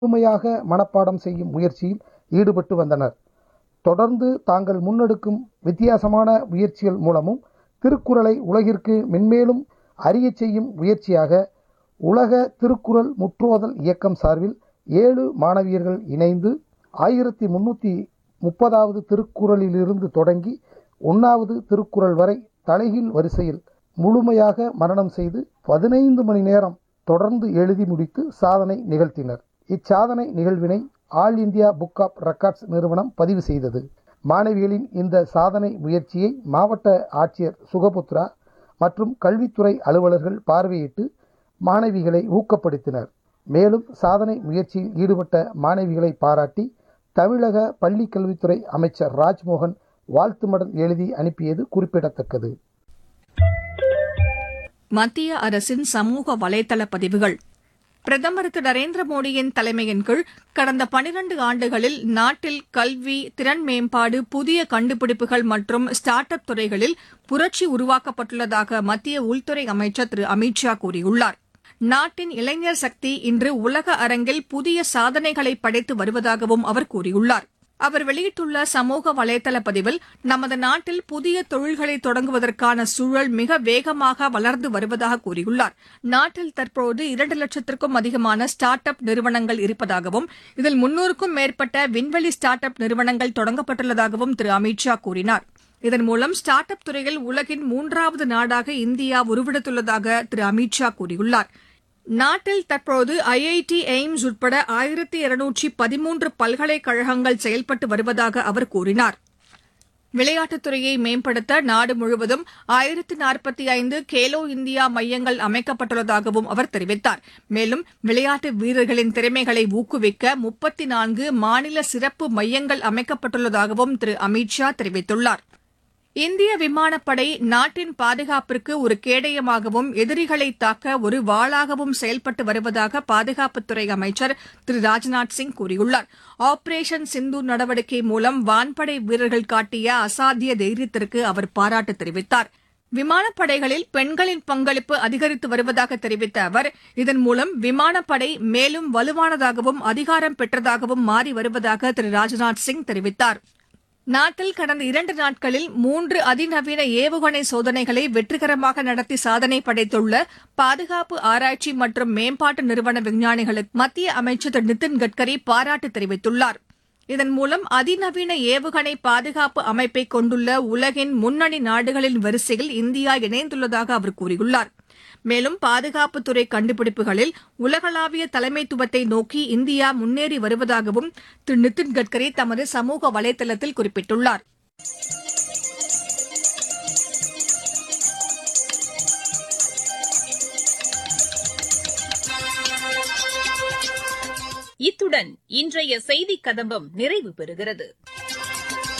முழுமையாக மனப்பாடம் செய்யும் முயற்சியில் ஈடுபட்டு வந்தனர் தொடர்ந்து தாங்கள் முன்னெடுக்கும் வித்தியாசமான முயற்சிகள் மூலமும் திருக்குறளை உலகிற்கு மென்மேலும் அறியச் செய்யும் முயற்சியாக உலக திருக்குறள் முற்றோதல் இயக்கம் சார்பில் ஏழு மாணவியர்கள் இணைந்து ஆயிரத்தி முன்னூற்றி முப்பதாவது திருக்குறளிலிருந்து தொடங்கி ஒன்றாவது திருக்குறள் வரை தலைகீழ் வரிசையில் முழுமையாக மரணம் செய்து பதினைந்து மணி நேரம் தொடர்ந்து எழுதி முடித்து சாதனை நிகழ்த்தினர் இச்சாதனை நிகழ்வினை all India book of records நிறுவனம் பதிவு செய்தது மாணவிகளின் இந்த சாதனை முயற்சியை மாவட்ட ஆட்சியர் சுகபுத்ரா மற்றும் கல்வித்துறை அலுவலர்கள் பார்வையிட்டு மாணவிகளை ஊக்கப்படுத்தினர் மேலும் சாதனை முயற்சியில் ஈடுபட்ட மாணவிகளை பாராட்டி தமிழக பள்ளி கல்வித்துறை அமைச்சர் ராஜ்மோகன் வாழ்த்து மடல் எழுதி அனுப்பியது குறிப்பிடத்தக்கது மத்திய அரசின் சமூக வலைதள பதிவுகள் பிரதமர் திரு நரேந்திர மோடியின் தலைமையின் கீழ் கடந்த பனிரண்டு ஆண்டுகளில் நாட்டில் கல்வி திறன் மேம்பாடு புதிய கண்டுபிடிப்புகள் மற்றும் ஸ்டார்ட் அப் துறைகளில் புரட்சி உருவாக்கப்பட்டுள்ளதாக மத்திய உள்துறை அமைச்சர் திரு அமித் ஷா கூறியுள்ளார் நாட்டின் இளைஞர் சக்தி இன்று உலக அரங்கில் புதிய சாதனைகளை படைத்து வருவதாகவும் அவர் கூறியுள்ளார் அவர் வெளியிட்டுள்ள சமூக வலைதள பதிவில் நமது நாட்டில் புதிய தொழில்களை தொடங்குவதற்கான சூழல் மிக வேகமாக வளர்ந்து வருவதாக கூறியுள்ளார் நாட்டில் தற்போது இரண்டு லட்சத்திற்கும் அதிகமான ஸ்டார்ட் அப் நிறுவனங்கள் இருப்பதாகவும் இதில் முன்னூறுக்கும் மேற்பட்ட விண்வெளி ஸ்டார்ட் அப் நிறுவனங்கள் தொடங்கப்பட்டுள்ளதாகவும் திரு அமித் ஷா கூறினார் இதன் மூலம் ஸ்டார்ட் அப் துறையில் உலகின் மூன்றாவது நாடாக இந்தியா உருவெடுத்துள்ளதாக திரு அமித் ஷா கூறியுள்ளார் நாட்டில் தற்போது ஐஐடி எய்ம்ஸ் உட்பட ஆயிரத்தி இருநூற்றி பதிமூன்று பல்கலைக்கழகங்கள் செயல்பட்டு வருவதாக அவர் கூறினார் விளையாட்டுத் துறையை மேம்படுத்த நாடு முழுவதும் ஆயிரத்தி நாற்பத்தி ஐந்து கேலோ இந்தியா மையங்கள் அமைக்கப்பட்டுள்ளதாகவும் அவர் தெரிவித்தார் மேலும் விளையாட்டு வீரர்களின் திறமைகளை ஊக்குவிக்க முப்பத்தி நான்கு மாநில சிறப்பு மையங்கள் அமைக்கப்பட்டுள்ளதாகவும் திரு அமித் ஷா தெரிவித்துள்ளார் இந்திய விமானப்படை நாட்டின் பாதுகாப்பிற்கு ஒரு கேடயமாகவும் எதிரிகளை தாக்க ஒரு வாளாகவும் செயல்பட்டு வருவதாக பாதுகாப்புத்துறை அமைச்சர் திரு ராஜ்நாத் சிங் கூறியுள்ளார் ஆபரேஷன் சிந்து நடவடிக்கை மூலம் வான்படை வீரர்கள் காட்டிய அசாத்திய தைரியத்திற்கு அவர் பாராட்டு தெரிவித்தார் விமானப்படைகளில் பெண்களின் பங்களிப்பு அதிகரித்து வருவதாக தெரிவித்த அவர் இதன் மூலம் விமானப்படை மேலும் வலுவானதாகவும் அதிகாரம் பெற்றதாகவும் மாறி வருவதாக திரு ராஜ்நாத் சிங் தெரிவித்தார் நாட்டில் கடந்த இரண்டு நாட்களில் மூன்று அதிநவீன ஏவுகணை சோதனைகளை வெற்றிகரமாக நடத்தி சாதனை படைத்துள்ள பாதுகாப்பு ஆராய்ச்சி மற்றும் மேம்பாட்டு நிறுவன விஞ்ஞானிகளுக்கு மத்திய அமைச்சர் திரு நிதின் கட்கரி பாராட்டு தெரிவித்துள்ளார் இதன் மூலம் அதிநவீன ஏவுகணை பாதுகாப்பு அமைப்பை கொண்டுள்ள உலகின் முன்னணி நாடுகளின் வரிசையில் இந்தியா இணைந்துள்ளதாக அவர் கூறியுள்ளார் மேலும் பாதுகாப்புத்துறை கண்டுபிடிப்புகளில் உலகளாவிய தலைமைத்துவத்தை நோக்கி இந்தியா முன்னேறி வருவதாகவும் திரு நிதின் கட்கரி தமது சமூக வலைதளத்தில் குறிப்பிட்டுள்ளார் இத்துடன் இன்றைய செய்திக் கதம்பம் நிறைவு பெறுகிறது